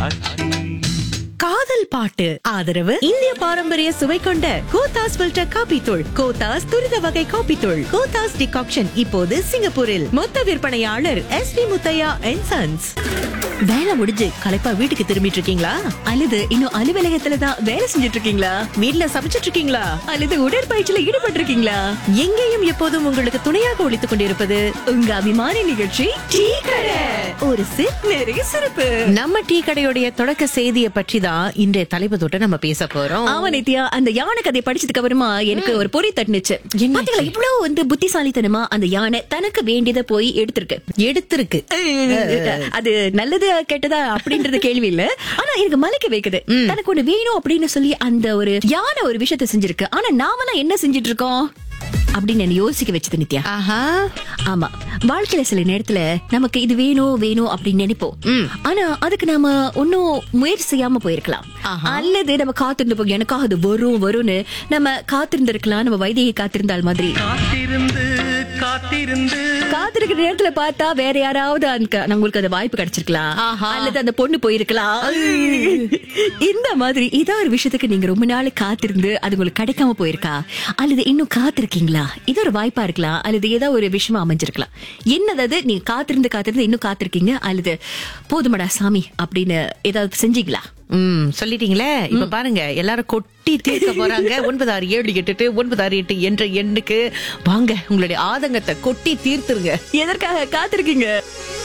ஆச்சு காதல் பாட்டு ஆதரவு இந்திய பாரம்பரிய சுவை கொண்ட கோத்தாஸ் ஃபில்டர் காபி தூள் கோத்தாஸ் துரித வகை காபி தூள் கோத்தாஸ் டிகாக்ஷன் இப்போது சிங்கப்பூரில் மொத்த விற்பனையாளர் S P Muthiah and sons வேலை முடிஞ்சு களைப்பா வீட்டுக்கு திரும்பிட்டு இருக்கீங்களா அல்லது இன்னும் அலுவலகத்துல தான் வேலை செஞ்சுட்டு இருக்கீங்களா வீட்ல சமைச்சிட்டு இருக்கீங்களா அல்லது உடற்பயிற்சியில ஈடுபட்டு இருக்கீங்களா எங்கேயும் எப்போதும் உங்களுக்கு துணையாக ஒழித்துக் கொண்டிருப்பது உங்க அபிமான நிகழ்ச்சி டீ கடை ஒரு சிப் நிறைய சிறப்பு நம்ம டீ கடையுடைய தொடக்க செய்தியை பற்றி தான் இன்றைய தலைப்பு தொட்டு நம்ம பேச போறோம் ஆமா நித்யா அந்த யானை கதை படிச்சதுக்கு அப்புறமா எனக்கு ஒரு பொறி தட்டுனுச்சு என்னாச்சு? பாத்தீங்களா இவ்வளவு வந்து புத்திசாலித்தனமா அந்த யானை தனக்கு வேண்டியதை போய் எடுத்திருக்கு எடுத்திருக்கு அது நல்லது கெட்டதா அப்படின்றது கேள்வி இல்ல ஆனா எனக்கு மலைக்க வைக்குது தனக்கு ஒண்ணு வேணும் அப்படின்னு சொல்லி அந்த ஒரு யானை ஒரு விஷயத்த செஞ்சிருக்கு ஆனா நாமெல்லாம் என்ன செஞ்சிட்டு இருக்கோம் அப்படின்னு என்ன யோசிக்க வச்சது நித்யா ஆஹா ஆமா வாழ்க்கையில சில நேரத்துல நமக்கு இது வேணும் வேணும் அப்படின்னு நினைப்போம் ஆனா அதுக்கு நாம ஒன்னும் முயற்சி செய்யாம போயிருக்கலாம் ஆஹா. அல்லது நம்ம காத்திருந்து போய் எனக்காக அது வரும் வரும்னு நம்ம காத்திருந்திருக்கலாம் நம்ம வைத்தியை காத்திருந்தால் மாதிரி காத்திருந்து காத்திருந்து காத்திருக்கிற நேரத்துல பார்த்தா வேற யாராவது அந்த நம்மளுக்கு அந்த வாய்ப்பு கிடைச்சிருக்கலாம் ஆஹா. அல்லது அந்த பொண்ணு போயிருக்கலாம் இந்த மாதிரி இதோ ஒரு விஷயத்துக்கு நீங்க ரொம்ப நாள் காத்திருந்து அது உங்களுக்கு கிடைக்காம போயிருக்கா அல்லது இன்னும் காத்திருக்கீங்களா இது ஒரு வாய்ப்பா இருக்கலாம் அல்லது ஏதோ ஒரு விஷயமா அமைஞ்சிருக்கலாம் என்னது நீங்க காத்திருந்து காத்திருந்து இன்னும் காத்திருக்கீங்க அல்லது போதுமடா சாமி அப்படின்னு ஏதாவது செஞ்சீங்களா ம் சொல்லிட்டீங்களே இப்ப பாருங்க எல்லாரும் கொட்டி தீர்க்க போறாங்க ஒன்பது ஆறு ஏழு எட்டு ஒன்பது ஆறு எட்டு என்ற எண்ணுக்கு வாங்க உங்களுடைய ஆதங்கத்தை கொட்டி தீர்த்துருங்க எதற்காக காத்திருக்கீங்க